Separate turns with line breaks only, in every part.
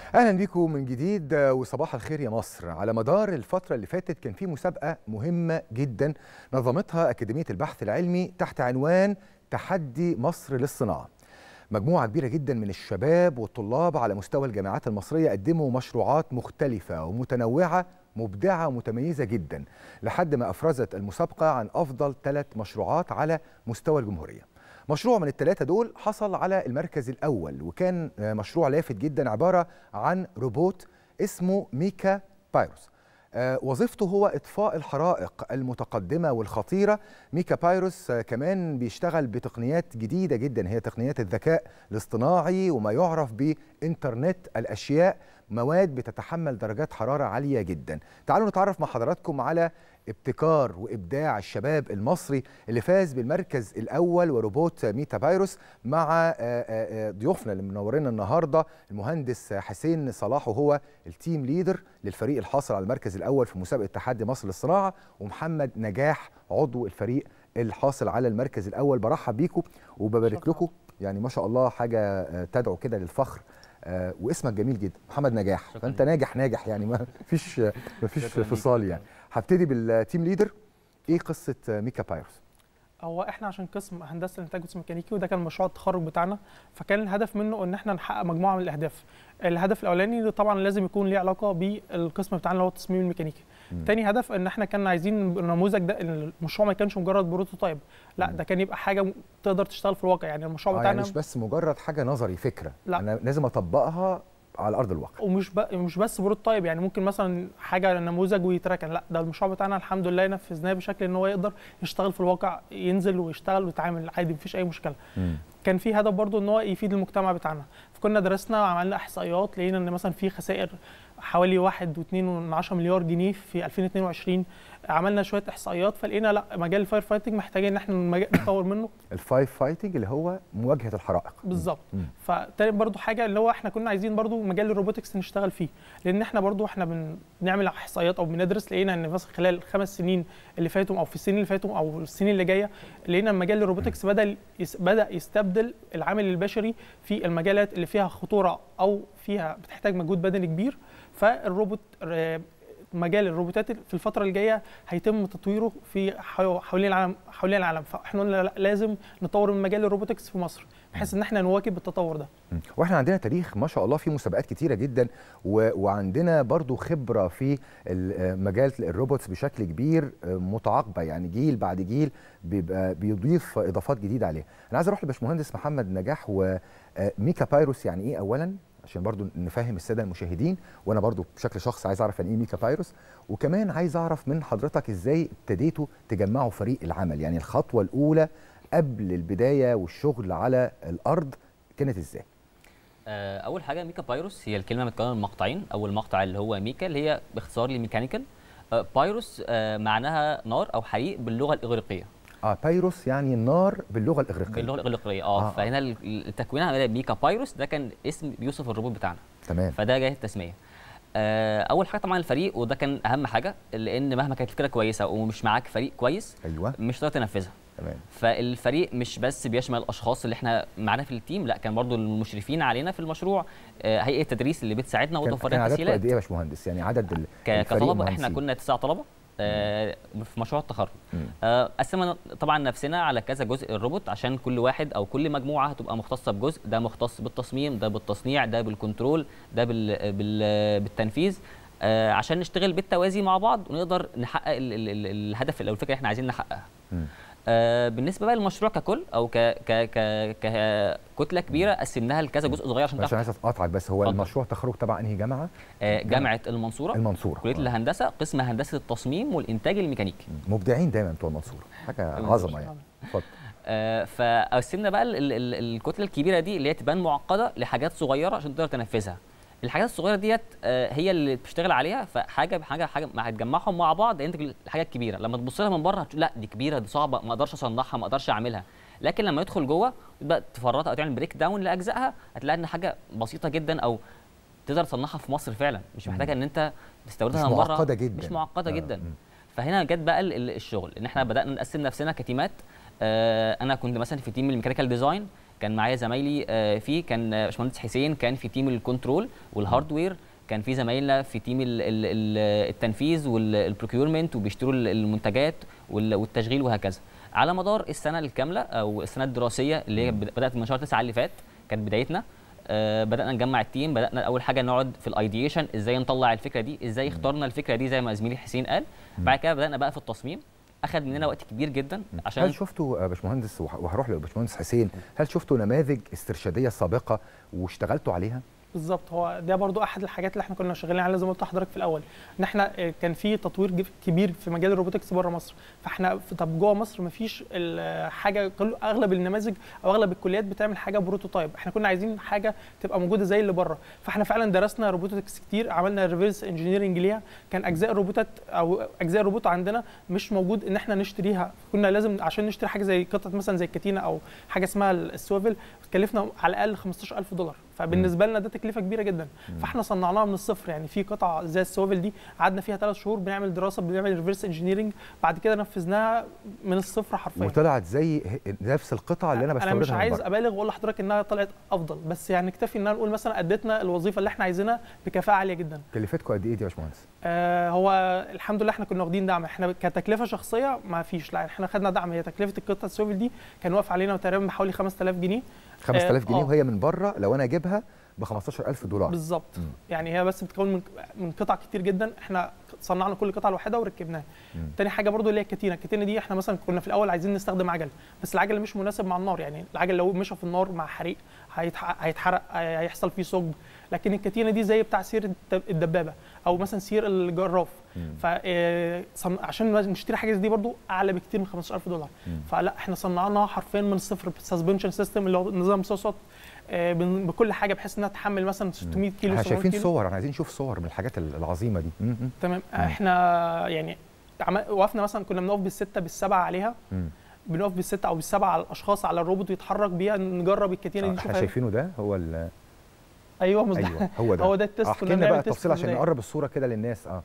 اهلا بيكم من جديد وصباح الخير يا مصر على مدار الفتره اللي فاتت كان في مسابقه مهمه جدا نظمتها اكاديميه البحث العلمي تحت عنوان تحدي مصر للصناعه مجموعه كبيره جدا من الشباب والطلاب على مستوى الجامعات المصريه قدموا مشروعات مختلفه ومتنوعه مبدعه ومتميزه جدا لحد ما افرزت المسابقه عن افضل ثلاث مشروعات على مستوى الجمهوريه مشروع من الثلاثة دول حصل على المركز الأول وكان مشروع لافت جدا عبارة عن روبوت اسمه ميكا بايروس وظيفته هو إطفاء الحرائق المتقدمة والخطيرة ميكا بايروس كمان بيشتغل بتقنيات جديدة جدا هي تقنيات الذكاء الاصطناعي وما يعرف بإنترنت الأشياء مواد بتتحمل درجات حرارة عالية جدا تعالوا نتعرف مع حضراتكم على ابتكار وابداع الشباب المصري اللي فاز بالمركز الاول وروبوت ميتا بايروس مع ضيوفنا اللي منورينا النهارده المهندس حسين صلاح وهو التيم ليدر للفريق الحاصل على المركز الاول في مسابقه تحدي مصر للصناعه ومحمد نجاح عضو الفريق الحاصل على المركز الاول برحب بيكم وببارك لكم يعني ما شاء الله حاجه تدعو كده للفخر آه واسمك جميل جدا محمد نجاح
شكرا
فانت ناجح ناجح يعني ما فيش ما فيش فصال يعني هبتدي بالتيم ليدر ايه قصه ميكا بايروس
هو احنا عشان قسم هندسه الانتاج والتصميم الميكانيكي وده كان مشروع التخرج بتاعنا فكان الهدف منه ان احنا نحقق مجموعه من الاهداف الهدف الاولاني طبعا لازم يكون ليه علاقه بالقسم بتاعنا اللي هو التصميم الميكانيكي م. تاني هدف ان احنا كنا عايزين النموذج ده المشروع ما كانش مجرد بروتوتايب لا م. ده كان يبقى حاجه تقدر تشتغل في الواقع يعني المشروع
آه
بتاعنا
يعني مش بس مجرد حاجه نظري فكره
لا.
انا لازم اطبقها على ارض الواقع
ومش ب... مش بس بروتوتايب يعني ممكن مثلا حاجه نموذج ويتركن لا ده المشروع بتاعنا الحمد لله نفذناه بشكل ان هو يقدر يشتغل في الواقع ينزل ويشتغل ويتعامل عادي مفيش اي مشكله م. كان في هدف برضو ان هو يفيد المجتمع بتاعنا فكنا درسنا وعملنا احصائيات لقينا ان مثلا في خسائر حوالي 1.2 مليار جنيه في 2022 عملنا شويه احصائيات فلقينا لا مجال الفاير فايتنج محتاجين ان احنا نطور منه
الفاير فايتنج اللي هو مواجهه الحرائق
بالظبط فتاني برضو حاجه اللي هو احنا كنا عايزين برضو مجال الروبوتكس نشتغل فيه لان احنا برضو احنا بنعمل احصائيات او بندرس لقينا ان مثلا خلال الخمس سنين اللي فاتوا او في السنين اللي فاتوا او السنين اللي جايه لقينا مجال الروبوتكس بدا بدا يستبدل العامل البشري في المجالات اللي فيها خطوره او فيها بتحتاج مجهود بدني كبير فالروبوت مجال الروبوتات في الفتره الجايه هيتم تطويره في حوالين العالم حوالين العالم فاحنا قلنا لازم نطور من مجال الروبوتكس في مصر بحيث ان احنا نواكب التطور ده
واحنا عندنا تاريخ ما شاء الله في مسابقات كتيره جدا و... وعندنا برضو خبره في مجال الروبوتس بشكل كبير متعاقبه يعني جيل بعد جيل بيبقى بيضيف اضافات جديده عليها انا عايز اروح لباشمهندس محمد نجاح وميكا بايروس يعني ايه اولا عشان برضو نفهم الساده المشاهدين وانا برضو بشكل شخصي عايز اعرف يعني ايه ميكا بايروس وكمان عايز اعرف من حضرتك ازاي ابتديتوا تجمعوا فريق العمل يعني الخطوه الاولى قبل البدايه والشغل على الارض كانت ازاي
اول حاجه ميكا بايروس هي الكلمه متكونه من مقطعين اول مقطع اللي هو ميكا اللي هي باختصار لميكانيكال بايروس معناها نار او حريق باللغه الاغريقيه
اه بايروس يعني النار باللغه الاغريقيه
باللغه الاغريقيه اه, آه فهنا التكوين ميكا بايروس ده كان اسم بيوصف الروبوت بتاعنا
تمام
فده جاي التسميه آه اول حاجه طبعا الفريق وده كان اهم حاجه لان مهما كانت الفكره كويسه ومش معاك فريق كويس
ايوه
مش هتقدر تنفذها
تمام
فالفريق مش بس بيشمل الاشخاص اللي احنا معانا في التيم لا كان برضو المشرفين علينا في المشروع آه هيئه التدريس اللي بتساعدنا وتوفر
لنا
تسهيلات
قد ايه يا باشمهندس يعني عدد
كطلبه احنا كنا تسع طلبه آه في مشروع التخرج آه قسمنا طبعا نفسنا على كذا جزء الروبوت عشان كل واحد او كل مجموعه هتبقى مختصه بجزء ده مختص بالتصميم ده بالتصنيع ده بالكنترول ده بال بال بالتنفيذ آه عشان نشتغل بالتوازي مع بعض ونقدر نحقق ال ال ال الهدف او الفكره اللي احنا عايزين نحققها آه بالنسبه بقى للمشروع ككل او ك ك ك ككتله كبيره قسمناها لكذا جزء صغير عشان
عشان عايز اقاطعك بس هو المشروع تخرج تبع انهي جامعه؟
آه جامعه المنصوره
المنصوره
كليه الهندسه قسم هندسه التصميم والانتاج الميكانيكي
مبدعين دايما بتوع المنصوره حاجه عظمه يعني اتفضل
آه فقسمنا بقى ال ال الكتله الكبيره دي اللي هي تبان معقده لحاجات صغيره عشان تقدر تنفذها الحاجات الصغيره ديت هي اللي بتشتغل عليها فحاجه بحاجه حاجه ما هتجمعهم مع بعض ينتج الحاجه الكبيره لما تبص لها من بره هتقول لا دي كبيره دي صعبه ما اقدرش اصنعها ما اقدرش اعملها لكن لما يدخل جوه تبقى تفرطها او تعمل بريك داون لاجزائها هتلاقي ان حاجه بسيطه جدا او تقدر تصنعها في مصر فعلا مش محتاجه ان انت تستوردها من بره
مش معقده جدا
مش معقده آه. جدا فهنا جت بقى الشغل ان احنا بدانا نقسم نفسنا كتيمات آه انا كنت مثلا في تيم الميكانيكال ديزاين كان معايا زمايلي آه، فيه كان آه، باشمهندس حسين كان في تيم الكنترول والهاردوير كان في زمايلنا في تيم ال- ال- ال- التنفيذ والبروكيورمنت وبيشتروا ال- المنتجات وال- والتشغيل وهكذا على مدار السنه الكامله او السنه الدراسيه اللي هي بد- بدات من شهر 9 اللي فات كانت بدايتنا آه، بدانا نجمع التيم بدانا اول حاجه نقعد في الايديشن ازاي نطلع الفكره دي ازاي اخترنا الفكره دي زي ما زميلي حسين قال بعد كده بدانا بقى في التصميم اخذ مننا وقت كبير جدا عشان
هل شفتوا يا باشمهندس وه- وهروح لباشمهندس حسين هل شفتوا نماذج استرشاديه سابقه واشتغلتوا عليها؟
بالظبط هو ده برضو احد الحاجات اللي احنا كنا شغالين عليها زي ما قلت لحضرتك في الاول ان احنا آه، كان في تطوير جف- كبير في مجال الروبوتكس بره مصر فاحنا في- طب جوه مصر مفيش ال- حاجه كل اغلب النماذج او اغلب الكليات بتعمل حاجه بروتوتايب احنا كنا عايزين حاجه تبقى موجوده زي اللي بره فاحنا فعلا درسنا روبوتكس كتير عملنا ريفرس انجينيرنج ليها كان اجزاء الروبوتات او اجزاء الروبوت عندنا مش موجود ان احنا نشتريها كنا لازم عشان نشتري حاجه زي قطعه مثلا زي الكاتينا او حاجه اسمها السويفل كلفنا على الاقل 15000 دولار فبالنسبه لنا ده تكلفه كبيره جدا فاحنا صنعناها من الصفر يعني في قطعه زي السويفل دي قعدنا فيها ثلاث شهور بنعمل دراسه بنعمل ريفرس انجينيرنج بعد كده نفذناها من الصفر حرفيا
وطلعت زي ه- نفس القطعه اللي انا
انا
بستوردها
مش
من
عايز
بره.
ابالغ واقول لحضرتك انها طلعت افضل بس يعني نكتفي ان نقول مثلا اديتنا الوظيفه اللي احنا عايزينها بكفاءه عاليه جدا
كلفتكم قد ايه دي يا باشمهندس؟
آه هو الحمد لله احنا كنا واخدين دعم احنا كتكلفه شخصيه ما فيش لا احنا خدنا دعم هي تكلفه القطعه السويفل دي كان واقف علينا تقريبا بحوالي 5000 جنيه
5000 جنيه
آه.
وهي من بره لو انا اجيبها ب 15000 دولار
بالظبط
مم.
يعني هي بس بتتكون من من قطع كتير جدا احنا صنعنا كل قطعه لوحدها وركبناها
مم.
تاني حاجه برضو اللي هي الكتينه الكتينه دي احنا مثلا كنا في الاول عايزين نستخدم عجل بس العجل مش مناسب مع النار يعني العجل لو مشى في النار مع حريق هيتح- هيتحرق هي- هيحصل فيه ثقب لكن الكتينه دي زي بتاع سير الد- الدبابه او مثلا سير الجراف
مم.
ف آه، صن- عشان نشتري حاجه زي دي برضو اعلى بكتير من 15000 دولار
مم.
فلا احنا صنعناها حرفيا من الصفر سسبنشن سيستم اللي هو نظام صوصات آه، بن- بكل حاجه بحيث انها تحمل مثلا 600 كيلو
احنا
700
شايفين
كيلو.
صور انا عايزين نشوف صور من الحاجات ال- العظيمه دي مم. مم.
تمام احنا يعني عم- وقفنا مثلا كنا بنقف بالسته بالسبعه عليها
مم.
بنقف بالسته او بالسبعه على الاشخاص على الروبوت ويتحرك بيها نجرب الكتينه دي
آه،
نشوف
احنا
هي-
شايفينه ده هو ال-
ايوه مزدح
ايوه هو ده
هو ده التست
احكي
كنا
لنا
بنعمل
بقى
تست
التفصيل عشان
إزاي.
نقرب الصوره كده للناس اه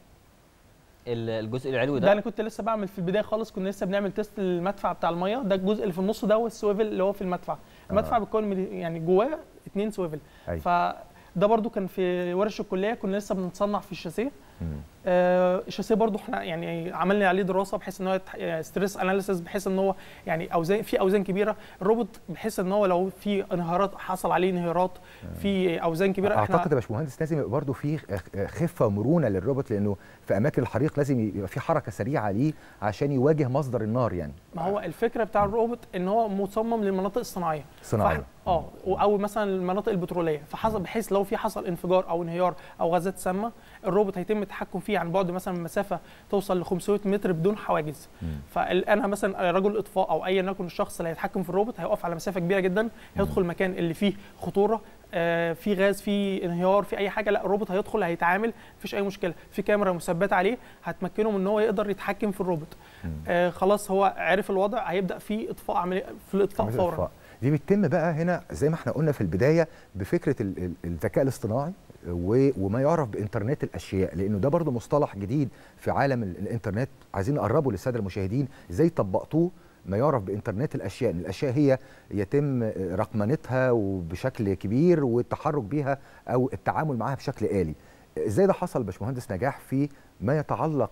ال- الجزء العلوي
ده
ده
انا كنت لسه بعمل في البدايه خالص كنا لسه بنعمل تيست المدفع بتاع الميه ده الجزء اللي في النص ده هو السويفل اللي هو في المدفع المدفع بيتكون من يعني جواه اثنين سويفل
أيوة.
فده برضو كان في ورش الكليه كنا لسه بنصنع في الشاسيه
مم.
آه، الشاسيه برضو احنا يعني عملنا عليه دراسه بحيث ان هو ستريس اناليسيس بحيث ان هو يعني اوزان في اوزان كبيره الروبوت بحيث ان هو لو في انهيارات حصل عليه انهيارات في اوزان كبيره
اعتقد يا باشمهندس لازم يبقى برضه في خ- خفه ومرونه للروبوت لانه في اماكن الحريق لازم يبقى في حركه سريعه ليه عشان يواجه مصدر النار يعني
ما هو الفكره بتاع الروبوت ان هو مصمم للمناطق الصناعيه
صناعيه
فإحنا- اه او مثلا المناطق البتروليه فحصل بحيث لو في حصل انفجار او انهيار او غازات سامه الروبوت هيتم التحكم فيه عن بعد مثلا مسافه توصل ل 500 متر بدون حواجز
مم.
فانا مثلا رجل اطفاء او ايا يكن الشخص اللي هيتحكم في الروبوت هيقف على مسافه كبيره جدا هيدخل المكان اللي فيه خطوره آه، في غاز في انهيار في اي حاجه لا الروبوت هيدخل هيتعامل مفيش اي مشكله في كاميرا مثبته عليه هتمكنه من ان هو يقدر يتحكم في الروبوت
مم.
آه خلاص هو عرف الوضع هيبدا في اطفاء عمليه في الاطفاء
عملية
فورا
الإطفاء. دي بتتم بقى هنا زي ما احنا قلنا في البدايه بفكره ال- ال- الذكاء الاصطناعي و- وما يعرف بانترنت الاشياء لانه ده برضه مصطلح جديد في عالم ال- الانترنت عايزين نقربه للساده المشاهدين ازاي طبقتوه ما يعرف بانترنت الاشياء إن الاشياء هي يتم رقمنتها وبشكل كبير والتحرك بيها او التعامل معها بشكل آلي ازاي ده حصل باشمهندس نجاح في ما يتعلق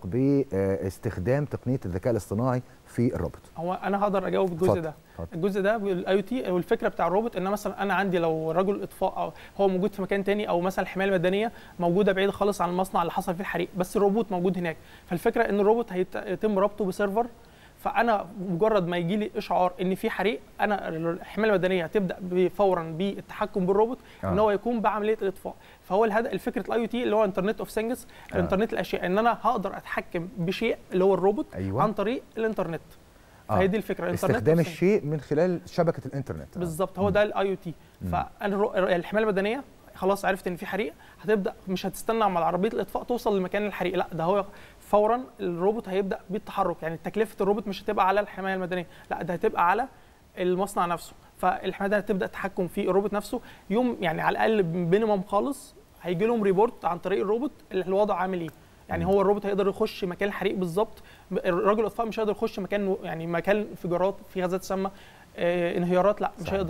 باستخدام تقنيه الذكاء الاصطناعي في الروبوت
هو انا هقدر اجاوب الجزء
اتفضل،
ده
اتفضل.
الجزء ده بالاي او تي والفكره بتاع الروبوت ان مثلا انا عندي لو رجل اطفاء او هو موجود في مكان تاني او مثلا الحمايه المدنيه موجوده بعيد خالص عن المصنع اللي حصل فيه الحريق بس الروبوت موجود هناك فالفكره ان الروبوت هيت- هيتم ربطه بسيرفر فانا مجرد ما يجي لي اشعار ان في حريق انا الحمايه المدنيه هتبدا ب- فورا بالتحكم بالروبوت
آه.
ان هو يقوم بعمليه الاطفاء فهو الهدف الفكره الاي او تي اللي هو انترنت اوف ثينجز
آه.
انترنت الاشياء ان انا هقدر اتحكم بشيء اللي هو الروبوت
أيوة.
عن طريق الانترنت
آه.
فهي دي الفكره الانترنت
استخدام
of things.
الشيء من خلال شبكه الانترنت آه.
بالظبط هو ده الاي او تي فانا الرو- الحمايه المدنيه خلاص عرفت ان في حريق هتبدا مش هتستنى على عربيه الاطفاء توصل لمكان الحريق لا ده هو فورا الروبوت هيبدا بالتحرك يعني تكلفه الروبوت مش هتبقى على الحمايه المدنيه لا ده هتبقى على المصنع نفسه فالحمايه المدنيه هتبدا تحكم في الروبوت نفسه يوم يعني على الاقل مينيمم خالص هيجي لهم ريبورت عن طريق الروبوت اللي الوضع عامل ايه يعني هو الروبوت هيقدر يخش مكان الحريق بالظبط الراجل الاطفاء مش هيقدر يخش مكان يعني مكان انفجارات في غازات سامه آه انهيارات لا مش
صحيح.
هيقدر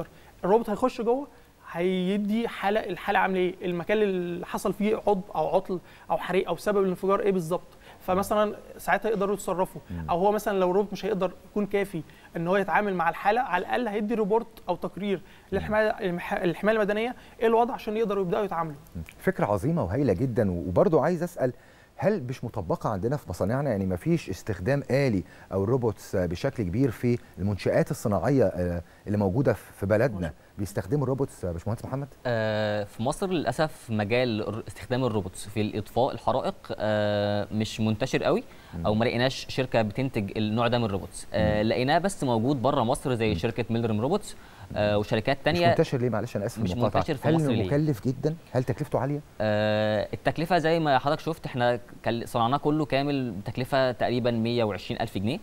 الروبوت هيخش جوه هيدي حاله الحاله عامله ايه المكان اللي حصل فيه عضب او عطل او حريق او سبب الانفجار ايه بالظبط فمثلا ساعتها يقدروا يتصرفوا او هو مثلا لو الروبوت مش هيقدر يكون كافي ان هو يتعامل مع الحاله على الاقل هيدي ريبورت او تقرير للحمايه المح- الحمايه المدنيه ايه الوضع عشان يقدروا يبداوا يتعاملوا
فكرة عظيمة وهايلة جدا وبرضو عايز أسأل هل مش مطبقة عندنا في مصانعنا يعني ما فيش استخدام آلي أو الروبوتس بشكل كبير في المنشآت الصناعية آه، اللي موجودة في بلدنا بيستخدموا الروبوتس يا باشمهندس محمد؟
آه، في مصر للاسف مجال الر- استخدام الروبوتس في الاطفاء الحرائق آه، مش منتشر قوي او ما لقيناش شركه بتنتج النوع ده من الروبوتس آه، لقيناه بس موجود بره مصر زي شركه ميلرم روبوتس آه، وشركات
مش
تانية
منتشر ليه معلش أنا آسف
مش
المقاطعة.
منتشر في
هل
مصر
إنه
ليه؟
مكلف جدا؟ هل تكلفته عالية؟
آه، التكلفه زي ما حضرتك شفت احنا كل- صنعناه كله كامل بتكلفه تقريبا 120 الف جنيه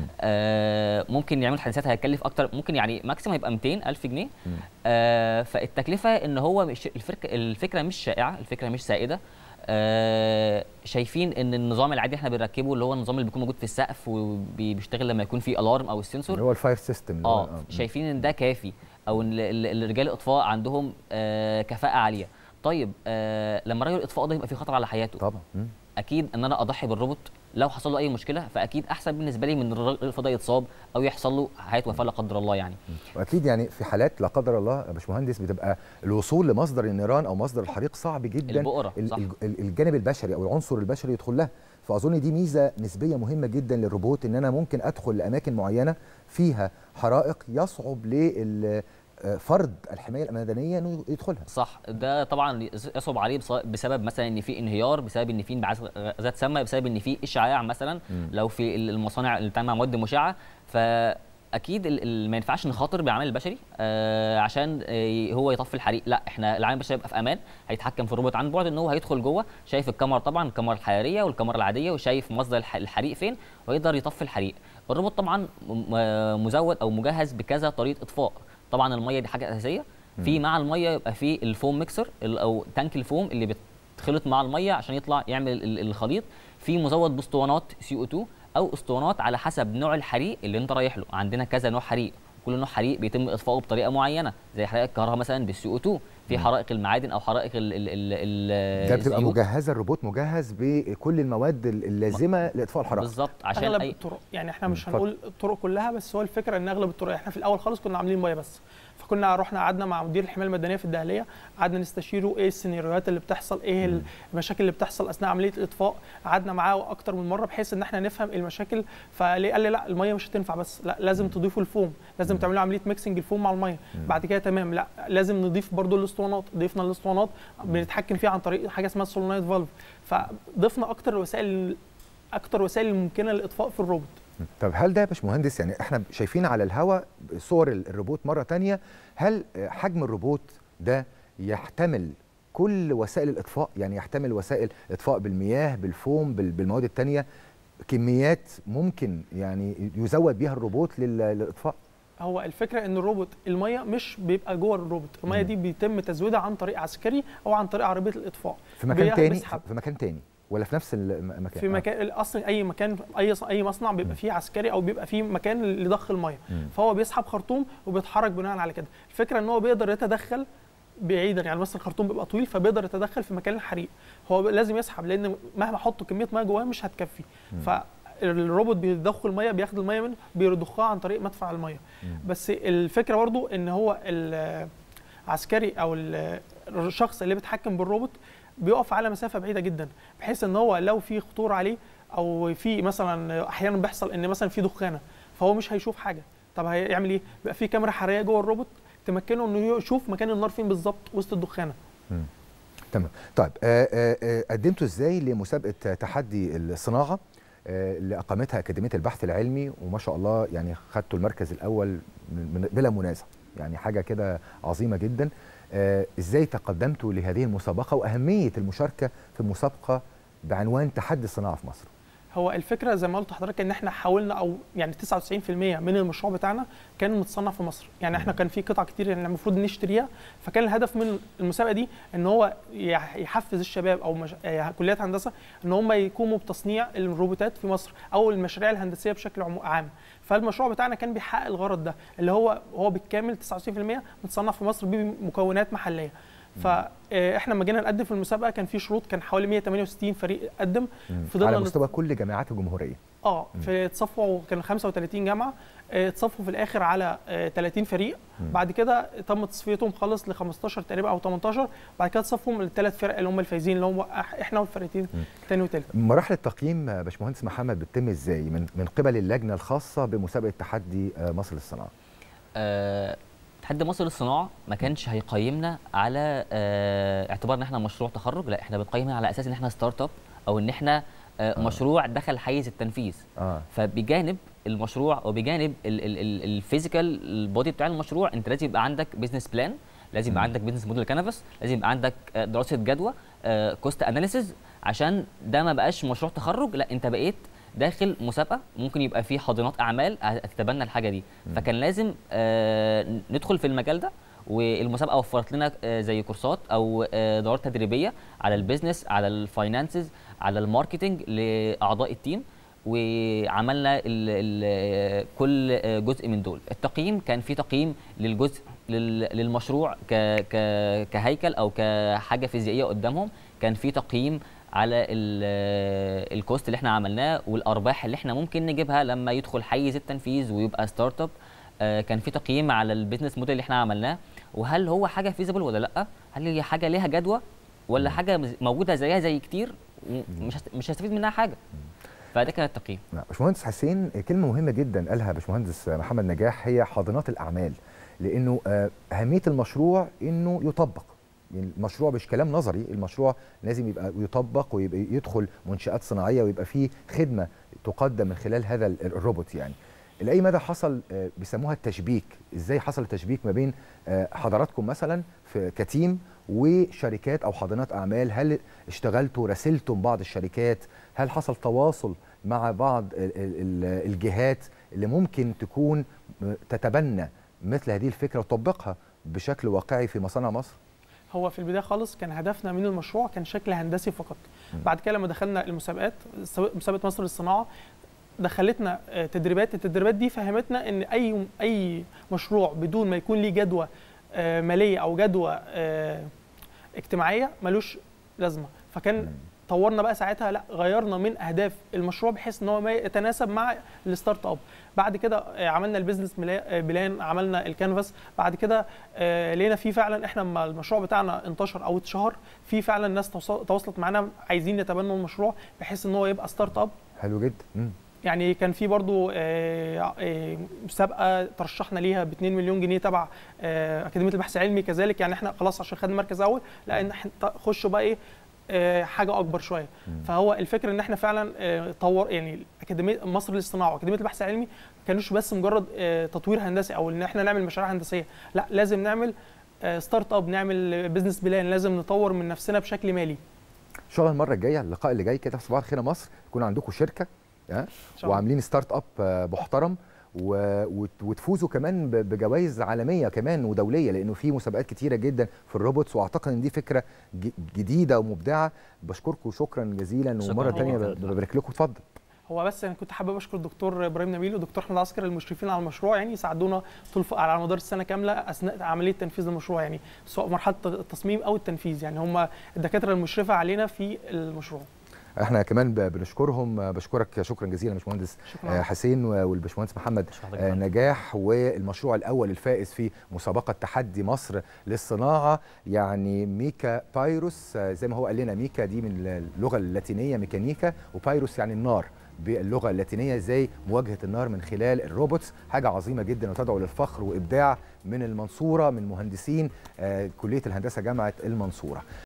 آه، ممكن يعمل حدثات هيكلف اكتر ممكن يعني ماكسيمم هيبقى 200 الف جنيه آه، فالتكلفه ان هو مش الفكره الفكره مش شائعه الفكره مش سائده آه، شايفين ان النظام العادي احنا بنركبه اللي هو النظام اللي بيكون موجود في السقف وبيشتغل لما يكون في الارم او السنسور
اللي هو الفاير سيستم اللي هو-
اه شايفين ان ده كافي او ان ال- ال- الرجال الاطفاء عندهم آه كفاءه عاليه طيب آه لما راجل الاطفاء ده يبقى في خطر على حياته
طبعا مم.
اكيد ان انا اضحي بالروبوت لو حصل له اي مشكله فاكيد احسن بالنسبه لي من الراجل الاطفاء ده يتصاب او يحصل له حياه وفاه لا قدر الله يعني
واكيد يعني في حالات لا قدر الله يا باشمهندس بتبقى الوصول لمصدر النيران او مصدر الحريق صعب جدا
البؤرة،
ال-
صح.
ال- ال- الجانب البشري او العنصر البشري يدخل لها فاظن دي ميزه نسبيه مهمه جدا للروبوت ان انا ممكن ادخل لاماكن معينه فيها حرائق يصعب لفرد الحمايه المدنيه انه يدخلها
صح ده طبعا يصعب عليه بص- بسبب مثلا ان في انهيار بسبب ان في انبعاث غازات سامه بسبب ان في اشعاع مثلا لو في المصانع اللي بتعمل مواد مشعه فاكيد ال- ال- ما ينفعش نخاطر بالعامل البشري آه عشان آه هو يطفي الحريق لا احنا العامل البشري يبقى في امان هيتحكم في الروبوت عن بعد ان هو هيدخل جوه شايف الكاميرا طبعا الكاميرا الحراريه والكاميرا العاديه وشايف مصدر الح- الحريق فين ويقدر يطفي الحريق الروبوت طبعا م- مزود او مجهز بكذا طريقه اطفاء طبعا الميه دي حاجه اساسيه في مع الميه يبقى في الفوم ميكسر ال- او تانك الفوم اللي بتخلط مع الميه عشان يطلع يعمل ال- الخليط في مزود باسطوانات سي او 2 او اسطوانات على حسب نوع الحريق اللي انت رايح له عندنا كذا نوع حريق كل نوع حريق بيتم اطفائه بطريقه معينه زي حرائق الكهرباء مثلا بالسي او 2 في حرائق المعادن او حرائق ال ال ال ال
ده بتبقى
الزيوت.
مجهزه الروبوت مجهز بكل المواد ال- اللازمه لاطفاء الحرائق
بالظبط عشان
اغلب
اي
الطرق يعني احنا مش
اتفضل.
هنقول الطرق كلها بس هو الفكره ان اغلب الطرق احنا في الاول خالص كنا عاملين ميه بس فكنا رحنا قعدنا مع مدير الحمايه المدنيه في الدهليه قعدنا نستشيره ايه السيناريوهات اللي بتحصل ايه المشاكل اللي بتحصل اثناء عمليه الاطفاء قعدنا معاه اكتر من مره بحيث ان احنا نفهم المشاكل فليه قال لي لا الميه مش هتنفع بس لا لازم تضيفوا الفوم لازم تعملوا عمليه ميكسنج الفوم مع الميه بعد كده تمام لا لازم نضيف برضو الاسطوانات ضيفنا الاسطوانات بنتحكم فيها عن طريق حاجه اسمها السولونايت فالف فضفنا اكتر الوسائل اكتر وسائل الممكنه للاطفاء في الروبوت
طب هل ده يا باشمهندس يعني احنا شايفين على الهواء صور ال- الروبوت مره تانية هل آه، حجم الروبوت ده يحتمل كل وسائل الاطفاء يعني يحتمل وسائل اطفاء بالمياه بالفوم بال- بالمواد التانية كميات ممكن يعني يزود بيها الروبوت لل- للاطفاء
هو الفكره ان الروبوت الميه مش بيبقى جوه الروبوت الميه دي بيتم تزويدها عن طريق عسكري او عن طريق عربيه الاطفاء
في مكان
بي-
تاني
بيسحب.
في مكان تاني ولا في نفس المكان
في مكان اصلا اي مكان اي اي مصنع بيبقى فيه عسكري او بيبقى فيه مكان لضخ الميه
مم.
فهو بيسحب خرطوم وبيتحرك بناء على كده الفكره ان هو بيقدر يتدخل بعيدا يعني مثلا الخرطوم بيبقى طويل فبيقدر يتدخل في مكان الحريق هو ب- لازم يسحب لان مهما احط كميه ميه جواه مش هتكفي فالروبوت بيضخ الميه بياخد الميه منه بيضخها عن طريق مدفع الميه بس الفكره برضو ان هو العسكري او ال- الشخص اللي بيتحكم بالروبوت بيقف على مسافه بعيده جدا بحيث ان هو لو في خطوره عليه او في مثلا احيانا بيحصل ان مثلا في دخانه فهو مش هيشوف حاجه طب هيعمل ايه بيبقى في كاميرا حراريه جوه الروبوت تمكنه انه يشوف مكان النار فين بالظبط وسط الدخانه
تمام طيب آه، آه، آه، قدمتوا ازاي لمسابقه تحدي الصناعه آه، اللي اقامتها اكاديميه البحث العلمي وما شاء الله يعني خدتوا المركز الاول من- من- بلا منازع يعني حاجه كده عظيمه جدا آه، ازاي تقدمتوا لهذه المسابقه واهميه المشاركه في مسابقه بعنوان تحدي الصناعه في مصر
هو الفكره زي ما قلت لحضرتك ان احنا حاولنا او يعني 99% من المشروع بتاعنا كان متصنع في مصر يعني احنا كان في قطع كتير يعني المفروض نشتريها فكان الهدف من المسابقه دي ان هو يح- يحفز الشباب او مش... آه، كليات هندسه ان هم يقوموا بتصنيع الروبوتات في مصر او المشاريع الهندسيه بشكل عمو- عام فالمشروع بتاعنا كان بيحقق الغرض ده اللي هو هو بالكامل 99% متصنع في مصر بمكونات محليه فاحنا لما جينا نقدم في المسابقه كان في شروط كان حوالي 168 فريق قدم فضلنا
على
نت-
مستوى كل جامعات الجمهوريه
اه في اتصفوا كان 35 جامعه آه، اتصفوا في الاخر على آه، 30 فريق بعد كده تم تصفيتهم خالص ل 15 تقريبا او 18 بعد كده تصفوا للثلاث فرق اللي هم الفايزين اللي هم إح- احنا والفرقتين الثاني والثالث
مراحل التقييم آه، باشمهندس محمد بتتم ازاي من من قبل اللجنه الخاصه بمسابقه تحدي آه، مصر للصناعه
آه، تحدي مصر للصناعه ما كانش هيقيمنا على آه، اعتبار ان احنا مشروع تخرج لا احنا بنقيمنا على اساس ان احنا ستارت اب او ان احنا آه، مشروع دخل حيز التنفيذ
اه
فبجانب المشروع او بجانب الفيزيكال البودي بتاع المشروع انت لازم يبقى عندك بزنس بلان لازم يبقى عندك بزنس موديل كانفاس لازم يبقى عندك آه، دراسه جدوى كوست اناليسيز عشان ده ما بقاش مشروع تخرج لا انت بقيت داخل مسابقه ممكن يبقى فيه حاضنات اعمال هتتبنى الحاجه دي فكان لازم آه، ندخل في المجال ده والمسابقه وفرت لنا آه، زي كورسات او آه، دورات تدريبيه على البيزنس على الفاينانسز على الماركتنج لاعضاء التيم وعملنا ال ال كل جزء من دول التقييم كان في تقييم للجزء لل- للمشروع ك ك كهيكل او كحاجه فيزيائيه قدامهم كان في تقييم على ال- الكوست اللي احنا عملناه والارباح اللي احنا ممكن نجيبها لما يدخل حيز التنفيذ ويبقى ستارت اب آه، كان في تقييم على البيزنس موديل اللي احنا عملناه وهل هو حاجه فيزبل ولا لا هل هي حاجه ليها جدوى ولا حاجه مز- موجوده زيها زي كتير ومش هست- مش هستفيد منها حاجه فده كان التقييم
نعم. باشمهندس حسين كلمه مهمه جدا قالها باشمهندس محمد نجاح هي حاضنات الاعمال لانه آه، اهميه المشروع انه يطبق يعني المشروع مش كلام نظري المشروع لازم يبقى يطبق ويبقى يدخل منشات صناعيه ويبقى فيه خدمه تقدم من خلال هذا ال- الروبوت يعني لاي مدى حصل آه، بيسموها التشبيك ازاي حصل التشبيك ما بين آه، حضراتكم مثلا في كتيم وشركات او حاضنات اعمال هل اشتغلتوا راسلتم بعض الشركات هل حصل تواصل مع بعض ال- ال- ال- الجهات اللي ممكن تكون تتبنى مثل هذه الفكره وتطبقها بشكل واقعي في مصانع مصر
هو في البدايه خالص كان هدفنا من المشروع كان شكل هندسي فقط بعد كده لما دخلنا المسابقات سواء مسابقه مصر للصناعه دخلتنا آه، تدريبات التدريبات دي فهمتنا ان اي اي مشروع بدون ما يكون ليه جدوى آه، ماليه او جدوى آه، اجتماعيه ملوش لازمه فكان طورنا بقى ساعتها لا غيرنا من اهداف المشروع بحيث ان هو ما يتناسب مع الستارت اب بعد كده آه، عملنا البيزنس ملا- آه، بلان عملنا الكانفاس بعد كده آه، لقينا في فعلا احنا لما المشروع بتاعنا انتشر او اتشهر في فعلا ناس توص- تواصلت معانا عايزين يتبنوا المشروع بحيث ان هو يبقى ستارت اب
حلو جدا مم.
يعني كان في برضو آه، آه، مسابقه ترشحنا ليها ب 2 مليون جنيه تبع آه، اكاديميه البحث العلمي كذلك يعني احنا خلاص عشان خدنا مركز اول لا ان احنا خشوا بقى ايه آه، حاجه اكبر شويه فهو الفكره ان احنا فعلا آه، طور يعني اكاديميه مصر للصناعه واكاديميه البحث العلمي ما كانوش بس مجرد آه، تطوير هندسي او ان احنا نعمل مشاريع هندسيه لا لازم نعمل آه، ستارت اب نعمل بزنس بلان لازم نطور من نفسنا بشكل مالي
ان شاء الله المره الجايه اللقاء اللي جاي كده في صباح الخير يا مصر يكون عندكم شركه ها
إن شاء الله.
وعاملين ستارت اب آه، محترم و- وت- وتفوزوا كمان ب- بجوائز عالميه كمان ودوليه لانه في مسابقات كتيره جدا في الروبوتس واعتقد ان دي فكره ج- جديده ومبدعه بشكركم شكرا جزيلا
شكراً
ومره ثانيه
جزيلاً.
ببارك لكم اتفضل
هو بس انا كنت حابب اشكر الدكتور ابراهيم نبيل والدكتور احمد عسكر المشرفين على المشروع يعني ساعدونا طول ف- على مدار السنه كامله اثناء عمليه تنفيذ المشروع يعني سواء مرحله التصميم او التنفيذ يعني هم الدكاتره المشرفه علينا في المشروع
احنا كمان ب- بنشكرهم آه، بشكرك شكرا جزيلا يا باشمهندس
شكرا
آه، حسين و- والباشمهندس محمد
شكراً
آه،
جداً.
نجاح والمشروع الاول الفائز في مسابقه تحدي مصر للصناعه يعني ميكا بايروس آه، زي ما هو قال لنا ميكا دي من اللغه اللاتينيه ميكانيكا وبايروس يعني النار باللغه اللاتينيه زي مواجهه النار من خلال الروبوتس حاجه عظيمه جدا وتدعو للفخر وابداع من المنصوره من مهندسين آه، كليه الهندسه جامعه المنصوره